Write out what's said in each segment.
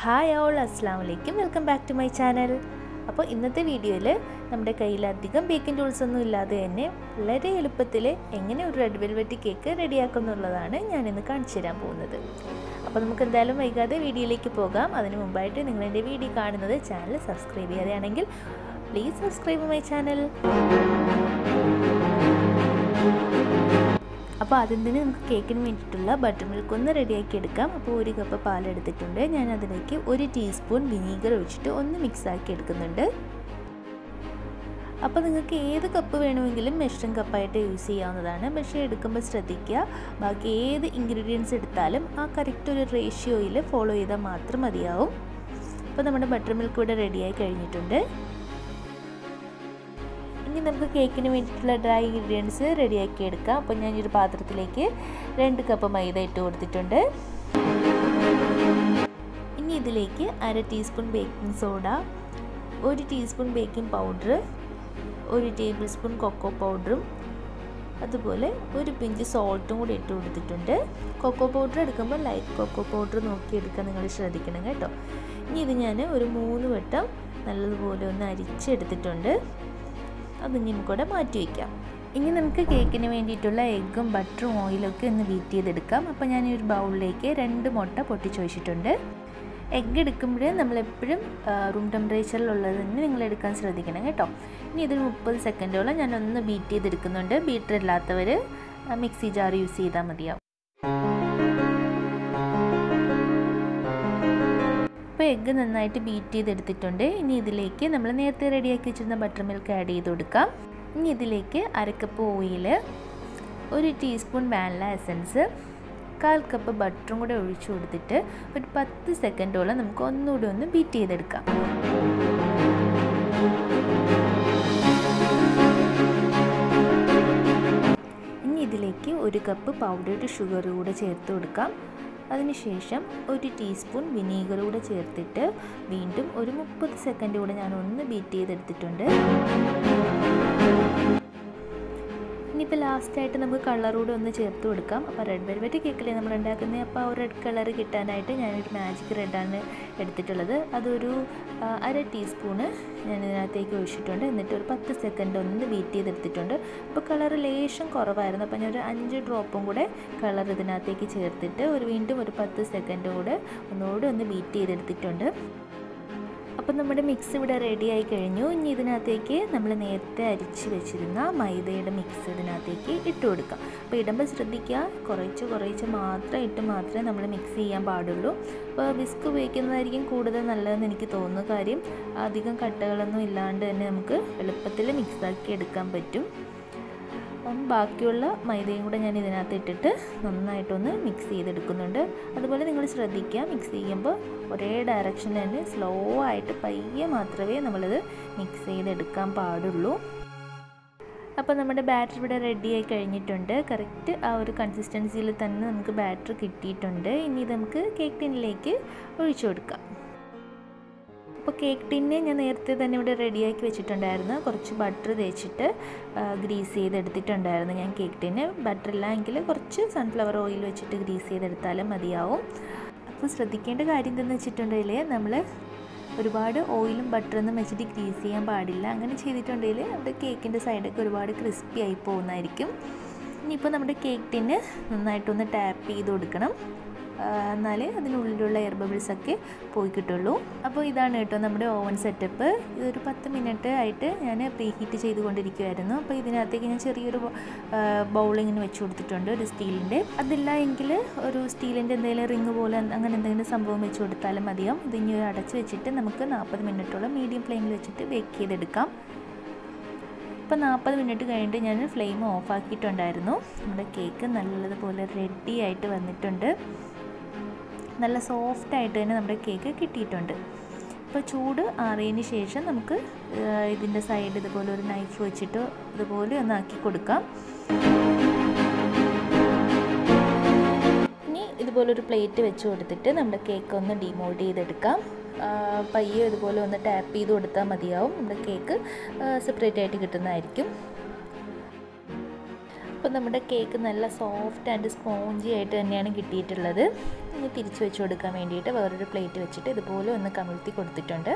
hi all അസ്സാം വലൈക്കും welcome back to my channel അപ്പോൾ ഇന്നത്തെ വീഡിയോയിൽ നമ്മുടെ കയ്യിൽ അധികം ബേക്കിംഗ് ടൂൾസ് ഒന്നും ഇല്ലാതെ തന്നെ വളരെ എളുപ്പത്തിൽ എങ്ങനെ ഒരു റെഡ് വെൽവെറ്റ് കേക്ക് റെഡിയാക്കുന്നുള്ളതാണ് ഞാനിന്ന് കാണിച്ചു തരാൻ പോകുന്നത് അപ്പോൾ നമുക്ക് എന്തായാലും വൈകാതെ വീഡിയോയിലേക്ക് പോകാം അതിന് മുമ്പായിട്ട് നിങ്ങൾ എൻ്റെ വീഡിയോ കാണുന്നത് ചാനൽ സബ്സ്ക്രൈബ് ചെയ്യാതെയാണെങ്കിൽ പ്ലീസ് സബ്സ്ക്രൈബ് മൈ ചാനൽ അപ്പോൾ ആദ്യം തന്നെ നമുക്ക് കേക്കിന് വേണ്ടിയിട്ടുള്ള ബട്ടർ മിൽക്ക് ഒന്ന് റെഡിയാക്കി എടുക്കാം അപ്പോൾ ഒരു കപ്പ് പാലെടുത്തിട്ടുണ്ട് ഞാൻ അതിലേക്ക് ഒരു ടീസ്പൂൺ വിനീഗർ ഒഴിച്ചിട്ട് ഒന്ന് മിക്സ് ആക്കി എടുക്കുന്നുണ്ട് അപ്പോൾ നിങ്ങൾക്ക് ഏത് കപ്പ് വേണമെങ്കിലും മെഷറിംഗ് കപ്പായിട്ട് യൂസ് ചെയ്യാവുന്നതാണ് പക്ഷേ എടുക്കുമ്പോൾ ശ്രദ്ധിക്കുക ബാക്കി ഏത് ഇൻഗ്രീഡിയൻസ് എടുത്താലും ആ കറക്റ്റ് ഒരു റേഷ്യോയിൽ ഫോളോ ചെയ്താൽ മാത്രം മതിയാവും അപ്പോൾ നമ്മുടെ ബട്ടർ മിൽക്ക് ഇവിടെ റെഡിയായി കഴിഞ്ഞിട്ടുണ്ട് ഇനി നമുക്ക് കേക്കിന് വേണ്ടിയിട്ടുള്ള ഡ്രൈ ഇൻഗ്രീഡിയൻസ് റെഡിയാക്കി എടുക്കാം അപ്പോൾ ഞാൻ ഒരു പാത്രത്തിലേക്ക് രണ്ട് കപ്പ് മൈദ ഇട്ട് കൊടുത്തിട്ടുണ്ട് ഇനി ഇതിലേക്ക് അര ടീസ്പൂൺ ബേക്കിംഗ് സോഡ ഒരു ടീസ്പൂൺ ബേക്കിംഗ് പൗഡർ ഒരു ടേബിൾ സ്പൂൺ കൊക്കോ പൗഡറും അതുപോലെ ഒരു പിഞ്ച് സോൾട്ടും കൂടി ഇട്ട് കൊടുത്തിട്ടുണ്ട് കൊക്കോ പൗഡർ എടുക്കുമ്പോൾ ലൈറ്റ് കൊക്കോ പൗഡർ നോക്കി എടുക്കാൻ നിങ്ങൾ ശ്രദ്ധിക്കണം കേട്ടോ ഇനി ഇത് ഞാൻ ഒരു മൂന്ന് വട്ടം നല്ലതുപോലെ ഒന്ന് അരിച്ചെടുത്തിട്ടുണ്ട് അത് നമുക്കിവിടെ മാറ്റി വയ്ക്കാം ഇനി നമുക്ക് കേക്കിന് വേണ്ടിയിട്ടുള്ള എഗ്ഗും ബട്ടറും ഓയിലൊക്കെ ഒന്ന് ബീറ്റ് ചെയ്തെടുക്കാം അപ്പോൾ ഞാൻ ഈ ഒരു ബൗളിലേക്ക് രണ്ട് മുട്ട പൊട്ടിച്ച് വെച്ചിട്ടുണ്ട് എഗ്ഗ് എടുക്കുമ്പോൾ നമ്മളെപ്പോഴും റൂം ടെമ്പറേച്ചറിലുള്ളത് തന്നെ നിങ്ങൾ എടുക്കാൻ ശ്രദ്ധിക്കണം കേട്ടോ ഇനി ഇതൊരു മുപ്പത് സെക്കൻഡോളം ഞാൻ ഒന്ന് ബീറ്റ് ചെയ്തെടുക്കുന്നുണ്ട് ബീറ്റർ ഇല്ലാത്തവർ മിക്സി ജാർ യൂസ് ചെയ്താൽ മതിയാവും ഇപ്പോൾ എഗ്ഗ് നന്നായിട്ട് ബീറ്റ് ചെയ്തെടുത്തിട്ടുണ്ട് ഇനി ഇതിലേക്ക് നമ്മൾ നേരത്തെ റെഡിയാക്കി വെച്ചിരുന്ന ബട്ടർ മിൽക്ക് ആഡ് ചെയ്ത് കൊടുക്കാം ഇനി ഇതിലേക്ക് അരക്കപ്പ് ഓയിൽ ഒരു ടീസ്പൂൺ വാനില എസൻസ് കാൽ കപ്പ് ബട്ടറും കൂടെ ഒഴിച്ചു കൊടുത്തിട്ട് ഒരു പത്ത് സെക്കൻഡോളം നമുക്ക് ഒന്നുകൂടി ഒന്ന് ബീറ്റ് ചെയ്തെടുക്കാം ഇനി ഇതിലേക്ക് ഒരു കപ്പ് പൗഡേർഡ് ഷുഗർ കൂടെ ചേർത്ത് കൊടുക്കാം അതിനുശേഷം ഒരു ടീസ്പൂൺ വിനീഗർ കൂടെ ചേർത്തിട്ട് വീണ്ടും ഒരു മുപ്പത് സെക്കൻഡ് കൂടെ ഞാൻ ഒന്ന് ബീറ്റ് ചെയ്തെടുത്തിട്ടുണ്ട് ഇനിയിപ്പോൾ ലാസ്റ്റായിട്ട് നമുക്ക് കളർ കൂടെ ഒന്ന് ചേർത്ത് കൊടുക്കാം അപ്പോൾ റെഡ് വെൽവെറ്റ് കേക്കിലെ നമ്മൾ ഉണ്ടാക്കുന്നത് അപ്പോൾ ആ ഒരു റെഡ് കളർ കിട്ടാനായിട്ട് ഞാനൊരു മാജിക് റെഡാണ് എടുത്തിട്ടുള്ളത് അതൊരു അര ടീസ്പൂണ് ഞാൻ ഇതിനകത്തേക്ക് ഒഴിച്ചിട്ടുണ്ട് എന്നിട്ട് ഒരു പത്ത് സെക്കൻഡ് ഒന്ന് ബീറ്റ് ചെയ്തെടുത്തിട്ടുണ്ട് അപ്പോൾ കളർ ലേശം കുറവായിരുന്നു അപ്പോൾ ഞാൻ ഒരു അഞ്ച് ഡ്രോപ്പും കൂടെ കളർ ഇതിനകത്തേക്ക് ചേർത്തിട്ട് ഒരു വീണ്ടും ഒരു പത്ത് സെക്കൻഡ് കൂടെ ഒന്നുകൂടെ ഒന്ന് ബീറ്റ് ചെയ്തെടുത്തിട്ടുണ്ട് അപ്പോൾ നമ്മുടെ മിക്സ് ഇവിടെ റെഡി ആയി കഴിഞ്ഞു ഇനി ഇതിനകത്തേക്ക് നമ്മൾ നേരത്തെ അരിച്ച് വെച്ചിരുന്ന മൈദയുടെ മിക്സ് ഇതിനകത്തേക്ക് ഇട്ട് കൊടുക്കാം അപ്പോൾ ഇടുമ്പോൾ ശ്രദ്ധിക്കുക കുറച്ച് കുറച്ച് മാത്രം ഇട്ട് മാത്രമേ നമ്മൾ മിക്സ് ചെയ്യാൻ പാടുള്ളൂ അപ്പോൾ വിസ്ക് ഉപയോഗിക്കുന്നതായിരിക്കും കൂടുതൽ നല്ലതെന്ന് എനിക്ക് തോന്നുന്നു കാര്യം അധികം കട്ടകളൊന്നും ഇല്ലാണ്ട് തന്നെ നമുക്ക് എളുപ്പത്തിൽ മിക്സാക്കി എടുക്കാൻ പറ്റും അപ്പം ബാക്കിയുള്ള മൈദയും കൂടെ ഞാൻ ഇതിനകത്ത് ഇട്ടിട്ട് നന്നായിട്ടൊന്ന് മിക്സ് ചെയ്തെടുക്കുന്നുണ്ട് അതുപോലെ നിങ്ങൾ ശ്രദ്ധിക്കുക മിക്സ് ചെയ്യുമ്പോൾ ഒരേ ഡയറക്ഷനിൽ തന്നെ സ്ലോ ആയിട്ട് പയ്യെ മാത്രമേ നമ്മളിത് മിക്സ് ചെയ്തെടുക്കാൻ പാടുള്ളൂ അപ്പോൾ നമ്മുടെ ബാറ്റർ ഇവിടെ റെഡി ആയി കഴിഞ്ഞിട്ടുണ്ട് കറക്റ്റ് ആ ഒരു കൺസിസ്റ്റൻസിയിൽ തന്നെ നമുക്ക് ബാറ്റർ കിട്ടിയിട്ടുണ്ട് ഇനി ഇത് നമുക്ക് കേക്ക് ടിന്നിലേക്ക് ഒഴിച്ചു കൊടുക്കാം അപ്പോൾ കേക്ക് ടിന്നെ ഞാൻ നേരത്തെ തന്നെ ഇവിടെ റെഡിയാക്കി വെച്ചിട്ടുണ്ടായിരുന്നു കുറച്ച് ബട്ടർ തേച്ചിട്ട് ഗ്രീസ് ചെയ്തെടുത്തിട്ടുണ്ടായിരുന്നു ഞാൻ കേക്ക് ടിന് ബട്ടർ ഇല്ല എങ്കിൽ കുറച്ച് സൺഫ്ലവർ ഓയിൽ വെച്ചിട്ട് ഗ്രീസ് ചെയ്തെടുത്താലും മതിയാവും അപ്പോൾ ശ്രദ്ധിക്കേണ്ട കാര്യം എന്താണെന്ന് വെച്ചിട്ടുണ്ടെങ്കിൽ നമ്മൾ ഒരുപാട് ഓയിലും ബട്ടറൊന്നും വെച്ചിട്ട് ഗ്രീസ് ചെയ്യാൻ പാടില്ല അങ്ങനെ ചെയ്തിട്ടുണ്ടെങ്കിൽ നമ്മുടെ കേക്കിൻ്റെ സൈഡൊക്കെ ഒരുപാട് ക്രിസ്പി ആയി പോകുന്നതായിരിക്കും ഇനിയിപ്പോൾ നമ്മുടെ കേക്ക് ടിന്ന് നന്നായിട്ടൊന്ന് ടാപ്പ് ചെയ്ത് കൊടുക്കണം എന്നാലേ അതിനുള്ളിലുള്ള എയർ ബബിൾസൊക്കെ പോയി കിട്ടുള്ളൂ അപ്പോൾ ഇതാണ് കേട്ടോ നമ്മുടെ ഓവൻ സെറ്റപ്പ് ഇതൊരു പത്ത് മിനിറ്റ് ആയിട്ട് ഞാൻ പ്രീ ഹീറ്റ് ചെയ്തുകൊണ്ടിരിക്കുമായിരുന്നു അപ്പോൾ ഇതിനകത്തേക്ക് ഞാൻ ചെറിയൊരു ബൗളിങ്ങിന് വെച്ച് കൊടുത്തിട്ടുണ്ട് ഒരു സ്റ്റീലിൻ്റെ അതില്ല എങ്കിൽ ഒരു സ്റ്റീലിൻ്റെ എന്തെങ്കിലും റിങ് പോലെ അങ്ങനെ എന്തെങ്കിലും സംഭവം വെച്ച് കൊടുത്താലും മതിയാവും ഇതിനി അടച്ച് വെച്ചിട്ട് നമുക്ക് നാൽപ്പത് മിനിറ്റോളം മീഡിയം ഫ്ലെയിമിൽ വെച്ചിട്ട് ബേക്ക് ചെയ്തെടുക്കാം ഇപ്പോൾ നാൽപ്പത് മിനിറ്റ് കഴിഞ്ഞിട്ട് ഞാൻ ഫ്ലെയിം ഓഫ് ആക്കിയിട്ടുണ്ടായിരുന്നു നമ്മുടെ കേക്ക് നല്ലതുപോലെ റെഡി ആയിട്ട് വന്നിട്ടുണ്ട് നല്ല സോഫ്റ്റ് ആയിട്ട് തന്നെ നമ്മുടെ കേക്ക് കിട്ടിയിട്ടുണ്ട് അപ്പോൾ ചൂട് ആറിയതിന് ശേഷം നമുക്ക് ഇതിൻ്റെ സൈഡ് ഇതുപോലെ ഒരു നൈഫ് വെച്ചിട്ട് ഇതുപോലെ ഒന്ന് ആക്കി കൊടുക്കാം ഇനി ഇതുപോലെ ഒരു പ്ലേറ്റ് വെച്ച് കൊടുത്തിട്ട് നമ്മുടെ കേക്ക് ഒന്ന് ഡിമോൾഡ് ചെയ്തെടുക്കാം പയ്യെ ഇതുപോലെ ഒന്ന് ടാപ്പ് ചെയ്ത് കൊടുത്താൽ മതിയാവും നമ്മുടെ കേക്ക് സെപ്പറേറ്റ് ആയിട്ട് കിട്ടുന്നതായിരിക്കും അപ്പോൾ നമ്മുടെ കേക്ക് നല്ല സോഫ്റ്റ് ആൻഡ് സ്പോഞ്ചി ആയിട്ട് തന്നെയാണ് കിട്ടിയിട്ടുള്ളത് ഇനി തിരിച്ച് വെച്ച് കൊടുക്കാൻ വേണ്ടിയിട്ട് വേറൊരു പ്ലേറ്റ് വെച്ചിട്ട് ഇതുപോലെ ഒന്ന് കമിഴ്ത്തി കൊടുത്തിട്ടുണ്ട്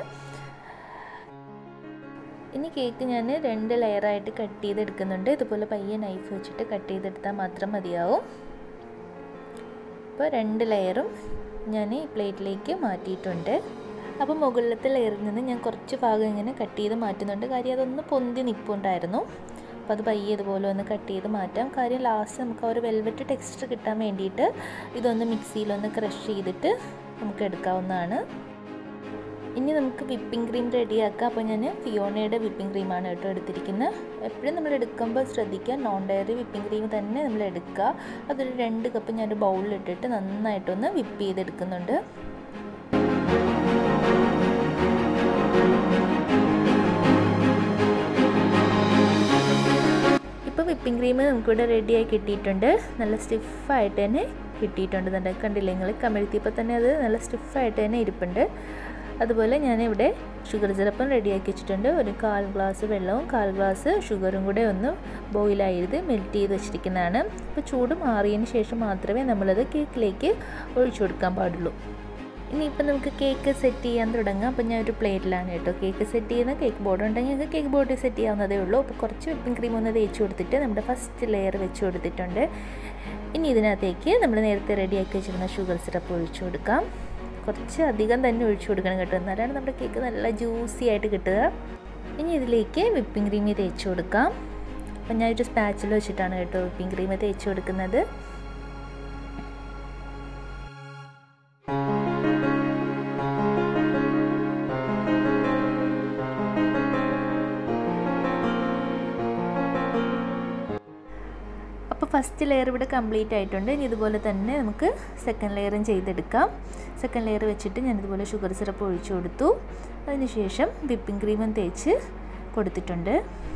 ഇനി കേക്ക് ഞാൻ രണ്ട് ലെയറായിട്ട് കട്ട് ചെയ്തെടുക്കുന്നുണ്ട് ഇതുപോലെ പയ്യെ നൈഫ് വെച്ചിട്ട് കട്ട് ചെയ്തെടുത്താൽ മാത്രം മതിയാവും അപ്പോൾ രണ്ട് ലെയറും ഞാൻ ഈ പ്ലേറ്റിലേക്ക് മാറ്റിയിട്ടുണ്ട് അപ്പോൾ മുകളിലത്തെ ലെയറിൽ നിന്ന് ഞാൻ കുറച്ച് ഭാഗം ഇങ്ങനെ കട്ട് ചെയ്ത് മാറ്റുന്നുണ്ട് കാര്യം അതൊന്ന് പൊന്തി നിൽപ്പുണ്ടായിരുന്നു അപ്പോൾ അത് പയ്യെ ഇതുപോലെ ഒന്ന് കട്ട് ചെയ്ത് മാറ്റാം കാര്യം ലാസ്റ്റ് നമുക്ക് ആ ഒരു വെൽവെറ്റ് ടെക്സ്ചർ കിട്ടാൻ വേണ്ടിയിട്ട് ഇതൊന്ന് മിക്സിയിലൊന്ന് ക്രഷ് ചെയ്തിട്ട് നമുക്ക് എടുക്കാവുന്നതാണ് ഇനി നമുക്ക് വിപ്പിംഗ് ക്രീം റെഡിയാക്കാം അപ്പോൾ ഞാൻ ഫിയോണയുടെ വിപ്പിംഗ് ക്രീമാണ് കേട്ടോ എടുത്തിരിക്കുന്നത് എപ്പോഴും നമ്മൾ എടുക്കുമ്പോൾ ശ്രദ്ധിക്കുക നോൺ ഡയറി വിപ്പിംഗ് ക്രീം തന്നെ നമ്മൾ എടുക്കുക അതൊരു രണ്ട് കപ്പ് ഞാൻ ബൗളിലിട്ടിട്ട് നന്നായിട്ടൊന്ന് വിപ്പ് ചെയ്തെടുക്കുന്നുണ്ട് ഇപ്പോൾ വിപ്പിംഗ് ക്രീം നമുക്കിവിടെ റെഡിയായി കിട്ടിയിട്ടുണ്ട് നല്ല സ്റ്റിഫായിട്ട് തന്നെ കിട്ടിയിട്ടുണ്ട് തന്നെ കണ്ടില്ലേ നിങ്ങൾ കമിഴ്ത്തിയപ്പോൾ തന്നെ അത് നല്ല സ്റ്റിഫായിട്ട് തന്നെ ഇരിപ്പുണ്ട് അതുപോലെ ഞാനിവിടെ ഷുഗർ സിറപ്പും റെഡിയാക്കി വെച്ചിട്ടുണ്ട് ഒരു കാൽ ഗ്ലാസ് വെള്ളവും കാൽ ഗ്ലാസ് ഷുഗറും കൂടെ ഒന്ന് ബോയിലായത് മെൽറ്റ് ചെയ്ത് വെച്ചിരിക്കുന്നതാണ് അപ്പോൾ ചൂട് മാറിയതിന് ശേഷം മാത്രമേ നമ്മളത് കേക്കിലേക്ക് ഒഴിച്ചു കൊടുക്കാൻ പാടുള്ളൂ ഇനിയിപ്പോൾ നമുക്ക് കേക്ക് സെറ്റ് ചെയ്യാൻ തുടങ്ങാം അപ്പോൾ ഞാൻ ഒരു പ്ലേറ്റിലാണ് കേട്ടോ കേക്ക് സെറ്റ് ചെയ്യുന്ന കേക്ക് ബോർഡ് ഉണ്ടെങ്കിൽ നിങ്ങൾക്ക് കേക്ക് ബോർഡ് സെറ്റ് ചെയ്യാവുന്നതേ ഉള്ളൂ അപ്പോൾ കുറച്ച് വിപ്പിംഗ് ക്രീം ഒന്ന് തേച്ച് കൊടുത്തിട്ട് നമ്മുടെ ഫസ്റ്റ് ലെയർ വെച്ച് കൊടുത്തിട്ടുണ്ട് ഇനി ഇതിനകത്തേക്ക് നമ്മൾ നേരത്തെ റെഡിയാക്കി വെച്ചിരുന്ന ഷുഗർ സിറപ്പ് ഒഴിച്ചു കൊടുക്കാം കുറച്ച് അധികം തന്നെ ഒഴിച്ചു കൊടുക്കണം കേട്ടോ എന്നാലാണ് നമ്മുടെ കേക്ക് നല്ല ജ്യൂസി ആയിട്ട് കിട്ടുക ഇനി ഇതിലേക്ക് വിപ്പിംഗ് ക്രീം തേച്ച് കൊടുക്കാം അപ്പം ഞാനൊരു സ്പാച്ചിൽ വെച്ചിട്ടാണ് കേട്ടോ വിപ്പിംഗ് ക്രീം തേച്ച് കൊടുക്കുന്നത് അപ്പോൾ ഫസ്റ്റ് ലെയർ ഇവിടെ കംപ്ലീറ്റ് ആയിട്ടുണ്ട് ഇനി ഇതുപോലെ തന്നെ നമുക്ക് സെക്കൻഡ് ലെയറും ചെയ്തെടുക്കാം സെക്കൻഡ് ലെയർ വെച്ചിട്ട് ഞാൻ ഇതുപോലെ ഷുഗർ സിറപ്പ് ഒഴിച്ചു കൊടുത്തു അതിനുശേഷം വിപ്പിംഗ് ക്രീമും തേച്ച് കൊടുത്തിട്ടുണ്ട്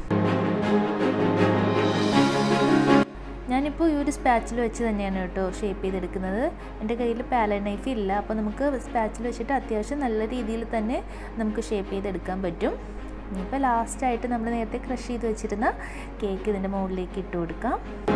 ഞാനിപ്പോൾ ഈ ഒരു സ്പാച്ചിൽ വെച്ച് തന്നെയാണ് കേട്ടോ ഷേപ്പ് ചെയ്തെടുക്കുന്നത് എൻ്റെ കയ്യിൽ പാല നൈഫ് ഇല്ല അപ്പോൾ നമുക്ക് സ്പാച്ചിൽ വെച്ചിട്ട് അത്യാവശ്യം നല്ല രീതിയിൽ തന്നെ നമുക്ക് ഷേപ്പ് ചെയ്തെടുക്കാൻ പറ്റും ഇനിയിപ്പോൾ ലാസ്റ്റായിട്ട് നമ്മൾ നേരത്തെ ക്രഷ് ചെയ്ത് വെച്ചിരുന്ന കേക്ക് ഇതിൻ്റെ മുകളിലേക്ക് ഇട്ട് കൊടുക്കാം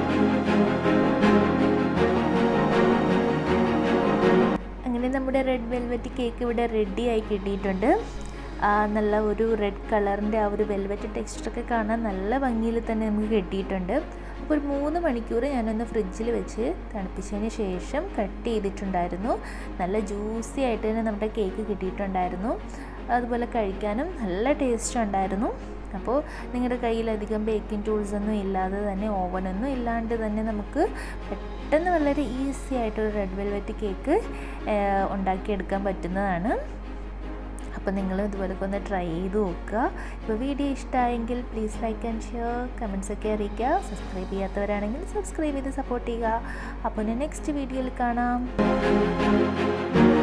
അങ്ങനെ നമ്മുടെ റെഡ് വെൽവെറ്റ് കേക്ക് ഇവിടെ റെഡി ആയി കിട്ടിയിട്ടുണ്ട് നല്ല ഒരു റെഡ് കളറിൻ്റെ ആ ഒരു വെൽവെറ്റ് ടെക്സ്ചറൊക്കെ കാണാൻ നല്ല ഭംഗിയിൽ തന്നെ നമുക്ക് കിട്ടിയിട്ടുണ്ട് അപ്പോൾ ഒരു മൂന്ന് മണിക്കൂർ ഞാനൊന്ന് ഫ്രിഡ്ജിൽ വെച്ച് തണുപ്പിച്ചതിന് ശേഷം കട്ട് ചെയ്തിട്ടുണ്ടായിരുന്നു നല്ല ജ്യൂസി ആയിട്ട് തന്നെ നമ്മുടെ കേക്ക് കിട്ടിയിട്ടുണ്ടായിരുന്നു അതുപോലെ കഴിക്കാനും നല്ല ടേസ്റ്റ് ഉണ്ടായിരുന്നു അപ്പോൾ നിങ്ങളുടെ കയ്യിൽ അധികം ബേക്കിംഗ് ടൂൾസ് ഒന്നും ഇല്ലാതെ തന്നെ ഓവനൊന്നും ഇല്ലാണ്ട് തന്നെ നമുക്ക് പെട്ടെന്ന് വളരെ ഈസി ആയിട്ടൊരു റെഡ് വെൽവെറ്റ് കേക്ക് ഉണ്ടാക്കിയെടുക്കാൻ പറ്റുന്നതാണ് അപ്പോൾ നിങ്ങൾ ഇതുപോലൊക്കെ ഒന്ന് ട്രൈ ചെയ്ത് നോക്കുക ഇപ്പോൾ വീഡിയോ ഇഷ്ടമായെങ്കിൽ please like and share comments ഒക്കെ അറിയിക്കുക സബ്സ്ക്രൈബ് ചെയ്യാത്തവരാണെങ്കിൽ സബ്സ്ക്രൈബ് ചെയ്ത് സപ്പോർട്ട് ചെയ്യുക അപ്പോൾ ഞാൻ നെക്സ്റ്റ് വീഡിയോയിൽ കാണാം